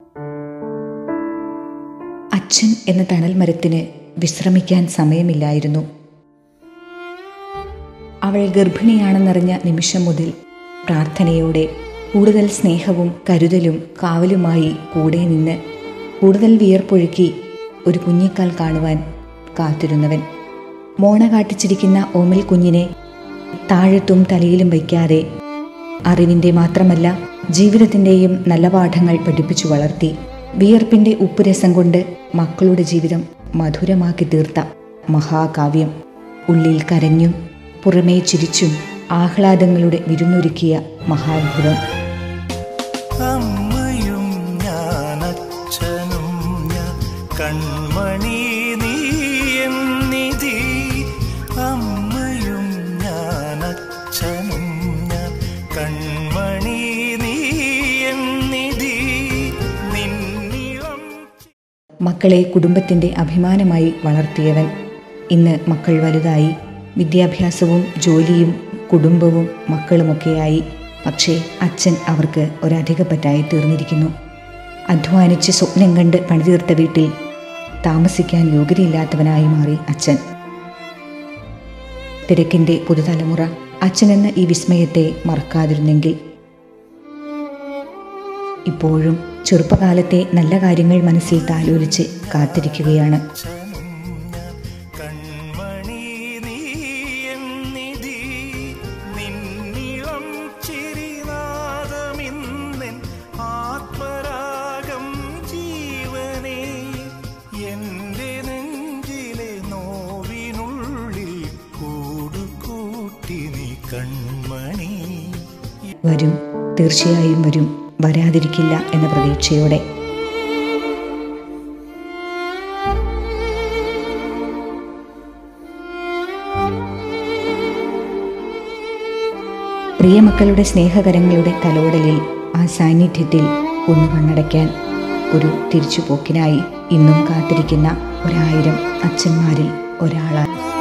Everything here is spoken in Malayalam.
അച്ഛൻ എന്ന തണൽ മരത്തിന് വിശ്രമിക്കാൻ സമയമില്ലായിരുന്നു അവൾ ഗർഭിണിയാണെന്നറിഞ്ഞ നിമിഷം മുതൽ പ്രാർത്ഥനയോടെ കൂടുതൽ സ്നേഹവും കരുതലും കാവലുമായി കൂടെ നിന്ന് കൂടുതൽ വിയർപ്പൊഴുക്കി ഒരു കുഞ്ഞിക്കാൽ കാണുവാൻ കാത്തിരുന്നവൻ മോണ കാട്ടിച്ചിരിക്കുന്ന ഓമൽ കുഞ്ഞിനെ താഴത്തും തലയിലും വയ്ക്കാതെ അറിവിൻ്റെ മാത്രമല്ല ജീവിതത്തിൻ്റെയും നല്ല പാഠങ്ങൾ പഠിപ്പിച്ചു വളർത്തി വിയർപ്പിൻ്റെ ഉപ്പുരസം കൊണ്ട് മക്കളുടെ ജീവിതം മധുരമാക്കി തീർത്ത മഹാകാവ്യം ഉള്ളിൽ കരഞ്ഞും പുറമേ ചിരിച്ചും ആഹ്ലാദങ്ങളുടെ വിരുന്നൊരുക്കിയ മഹാത്ഭുതം അമ്മയും ഞാൻ അച്ഛനും ഞാൻ കൺമണി നീ എന്നിധി അമ്മയും ഞാൻ അച്ഛനും ഞാൻ കൺമണി നീ എന്നിധി നിന്നിളം മക്കളെ കുടുംബത്തിൻ്റെ അഭിമാനമായി വളർത്തിയവൻ ഇന്ന് മക്കൾ വലുതായി വിദ്യാഭ്യാസവും ജോലിയും കുടുംബവും മക്കളുമൊക്കെയായി പക്ഷേ അച്ഛൻ അവർക്ക് ഒരധികപ്പറ്റായി തീർന്നിരിക്കുന്നു അധ്വാനിച്ച് സ്വപ്നം കണ്ട് പണിതീർത്ത വീട്ടിൽ താമസിക്കാൻ യോഗ്യതയില്ലാത്തവനായി മാറി അച്ഛൻ തിരക്കിൻ്റെ പുതുതലമുറ അച്ഛനെന്ന ഈ വിസ്മയത്തെ മറക്കാതിരുന്നെങ്കിൽ ഇപ്പോഴും ചെറുപ്പകാലത്തെ നല്ല കാര്യങ്ങൾ മനസ്സിൽ താലോലിച്ച് കാത്തിരിക്കുകയാണ് കൺമണി നീ എന്നിധി നിന്നിളം ചിരിനാദമിന്നൻ ആത്മരാഗം ജീവനേ എന്റെ നെഞ്ചിലെ നോവിനുള്ളിൽ കൂടുകൂട്ടി നീ കൺമണി വരും തീർച്ചയായും വരും വരാതിരിക്കില്ല എന്ന പ്രതീക്ഷയോടെ പ്രിയമക്കളുടെ സ്നേഹകരങ്ങളുടെ തലോടലിൽ ആ സാന്നിധ്യത്തിൽ ഒന്ന് കണ്ണടയ്ക്കാൻ ഒരു തിരിച്ചുപോക്കിനായി ഇന്നും കാത്തിരിക്കുന്ന ഒരായിരം അച്ഛന്മാരിൽ ഒരാളായി